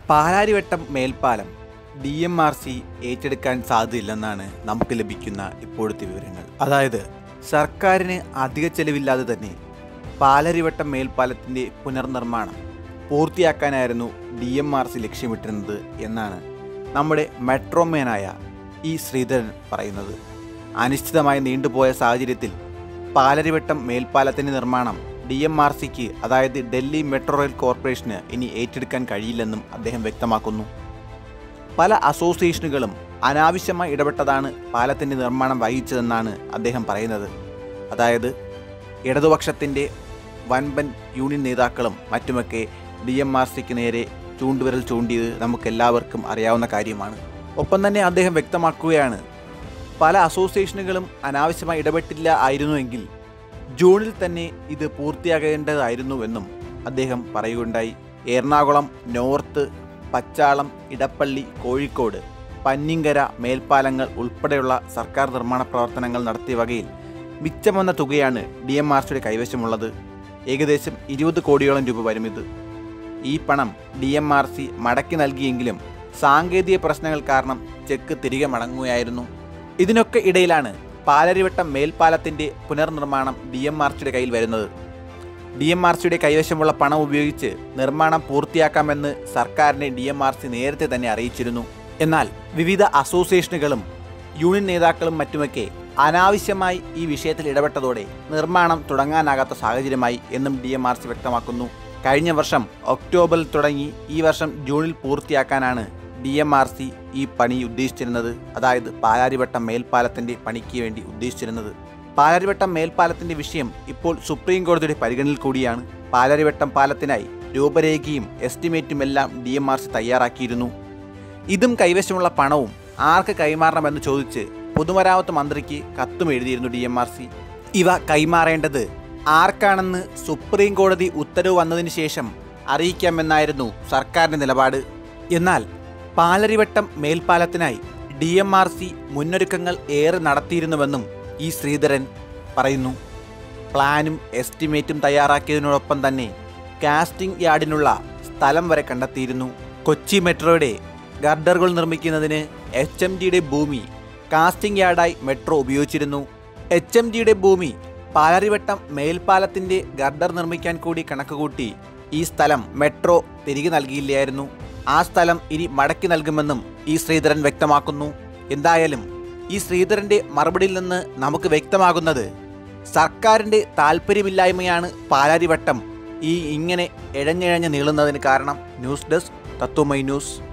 പാലാരിവട്ടം മേൽപ്പാലം D M R C ഏറ്റെടുക്കാൻ സാധ്യതയില്ലെന്നാണ് നമുക്ക് ലഭിക്കുന്ന ഇപ്പോഴത്തെ വിവരങ്ങൾ അതായത് സർക്കാരിന് അധിക ചെലവില്ലാതെ തന്നെ പാലാരിവട്ടം മേൽപ്പാലത്തിൻ്റെ പുനർനിർമ്മാണം പൂർത്തിയാക്കാനായിരുന്നു ഡി എം ആർ സി ലക്ഷ്യമിട്ടിരുന്നത് എന്നാണ് നമ്മുടെ മെട്രോമാനായ ഇ ശ്രീധരൻ പറയുന്നത് അനിശ്ചിതമായി നീണ്ടുപോയ സാഹചര്യത്തിൽ പാലരിവട്ടം മേൽപ്പാലത്തിൻ്റെ നിർമ്മാണം ഡി എം ആർ സിക്ക് അതായത് ഡൽഹി മെട്രോ റെയിൽ കോർപ്പറേഷന് ഇനി ഏറ്റെടുക്കാൻ കഴിയില്ലെന്നും അദ്ദേഹം വ്യക്തമാക്കുന്നു പല അസോസിയേഷനുകളും അനാവശ്യമായി ഇടപെട്ടതാണ് പാലത്തിൻ്റെ നിർമ്മാണം വൈകിച്ചതെന്നാണ് അദ്ദേഹം പറയുന്നത് അതായത് ഇടതുപക്ഷത്തിൻ്റെ വൻപൻ യൂണിയൻ നേതാക്കളും മറ്റുമൊക്കെ ഡി എം ആർ സിക്ക് നേരെ ചൂണ്ടുവിരൽ ചൂണ്ടിയത് നമുക്കെല്ലാവർക്കും അറിയാവുന്ന കാര്യമാണ് ഒപ്പം തന്നെ അദ്ദേഹം വ്യക്തമാക്കുകയാണ് പല അസോസിയേഷനുകളും അനാവശ്യമായി ഇടപെട്ടില്ല ആയിരുന്നുവെങ്കിൽ ജൂണിൽ തന്നെ ഇത് പൂർത്തിയാകേണ്ടതായിരുന്നുവെന്നും അദ്ദേഹം പറയുകയുണ്ടായി എറണാകുളം നോർത്ത് പച്ചാളം ഇടപ്പള്ളി കോഴിക്കോട് പന്നിങ്കര മേൽപ്പാലങ്ങൾ ഉൾപ്പെടെയുള്ള സർക്കാർ നിർമ്മാണ പ്രവർത്തനങ്ങൾ നടത്തിയ വകയിൽ മിച്ചം വന്ന തുകയാണ് ഡി എം ആർ സിയുടെ കൈവശമുള്ളത് ഏകദേശം ഇരുപത് കോടിയോളം രൂപ വരും ഇത് ഈ പണം ഡി എം ആർ സി മടക്കി നൽകിയെങ്കിലും സാങ്കേതിക പ്രശ്നങ്ങൾ കാരണം ചെക്ക് തിരികെ മടങ്ങുകയായിരുന്നു ഇതിനൊക്കെ ഇടയിലാണ് പാലരിവട്ടം മേൽപ്പാലത്തിന്റെ പുനർനിർമ്മാണം ഡി എം ആർ സിയുടെ കയ്യിൽ വരുന്നത് ഡി എം ആർ സിയുടെ കൈവശമുള്ള പണം ഉപയോഗിച്ച് നിർമ്മാണം പൂർത്തിയാക്കാമെന്ന് സർക്കാരിനെ ഡി എം ആർ സി നേരത്തെ തന്നെ അറിയിച്ചിരുന്നു എന്നാൽ വിവിധ അസോസിയേഷനുകളും യൂണിയൻ നേതാക്കളും മറ്റുമൊക്കെ അനാവശ്യമായി ഈ വിഷയത്തിൽ ഇടപെട്ടതോടെ നിർമ്മാണം തുടങ്ങാനാകാത്ത സാഹചര്യമായി എന്നും ഡി എം ആർ സി വ്യക്തമാക്കുന്നു കഴിഞ്ഞ വർഷം ഒക്ടോബറിൽ തുടങ്ങി ഈ വർഷം ജൂണിൽ പൂർത്തിയാക്കാനാണ് ഡി എം ആർ സി ഈ പണി ഉദ്ദേശിച്ചിരുന്നത് അതായത് പാലാരിവട്ടം മേൽപ്പാലത്തിന്റെ പണിക്ക് വേണ്ടി ഉദ്ദേശിച്ചിരുന്നത് പാലാരിവട്ടം മേൽപ്പാലത്തിന്റെ വിഷയം ഇപ്പോൾ സുപ്രീം കോടതിയുടെ പരിഗണനയിൽ കൂടിയാണ് പാലാരിവട്ടം പാലത്തിനായി രൂപരേഖയും എസ്റ്റിമേറ്റും എല്ലാം ഡി എം ആർ സി തയ്യാറാക്കിയിരുന്നു ഇതും കൈവശമുള്ള പണവും ആർക്ക് കൈമാറണമെന്ന് ചോദിച്ച് പൊതുമരാമത്ത് മന്ത്രിക്ക് കത്തും എഴുതിയിരുന്നു ഡി എം ആർ സി ഇവ കൈമാറേണ്ടത് ആർക്കാണെന്ന് സുപ്രീം കോടതി ഉത്തരവ് വന്നതിന് ശേഷം അറിയിക്കാമെന്നായിരുന്നു സർക്കാരിന്റെ നിലപാട് എന്നാൽ പാലരിവട്ടം മേൽപ്പാലത്തിനായി ഡി എം ആർ സി മുന്നൊരുക്കങ്ങൾ ഏറെ നടത്തിയിരുന്നുവെന്നും ഇ ശ്രീധരൻ പറയുന്നു പ്ലാനും എസ്റ്റിമേറ്റും തയ്യാറാക്കിയതിനോടൊപ്പം തന്നെ കാസ്റ്റിംഗ് യാർഡിനുള്ള സ്ഥലം വരെ കണ്ടെത്തിയിരുന്നു കൊച്ചി മെട്രോയുടെ ഗർഡറുകൾ നിർമ്മിക്കുന്നതിന് എച്ച് എം ജിയുടെ ഭൂമി കാസ്റ്റിംഗ് യാർഡായി മെട്രോ ഉപയോഗിച്ചിരുന്നു എച്ച് എം ജിയുടെ ഭൂമി പാലരിവട്ടം മേൽപ്പാലത്തിന്റെ ഗർഡർ നിർമ്മിക്കാൻ കൂടി കണക്കുകൂട്ടി ഈ സ്ഥലം മെട്രോ തിരികെ നൽകിയില്ലായിരുന്നു ആ സ്ഥലം ഇനി മടക്കി നൽകുമെന്നും ഈ ശ്രീധരൻ വ്യക്തമാക്കുന്നു എന്തായാലും ഈ ശ്രീധരന്റെ മറുപടിയിൽ നിന്ന് നമുക്ക് വ്യക്തമാകുന്നത് സർക്കാരിന്റെ താല്പര്യമില്ലായ്മയാണ് പാലാരിവട്ടം ഈ ഇങ്ങനെ ഇഴഞ്ഞിഴഞ്ഞ് നീളുന്നതിന് കാരണം ന്യൂസ് ഡെസ്ക് തത്വമൈ ന്യൂസ്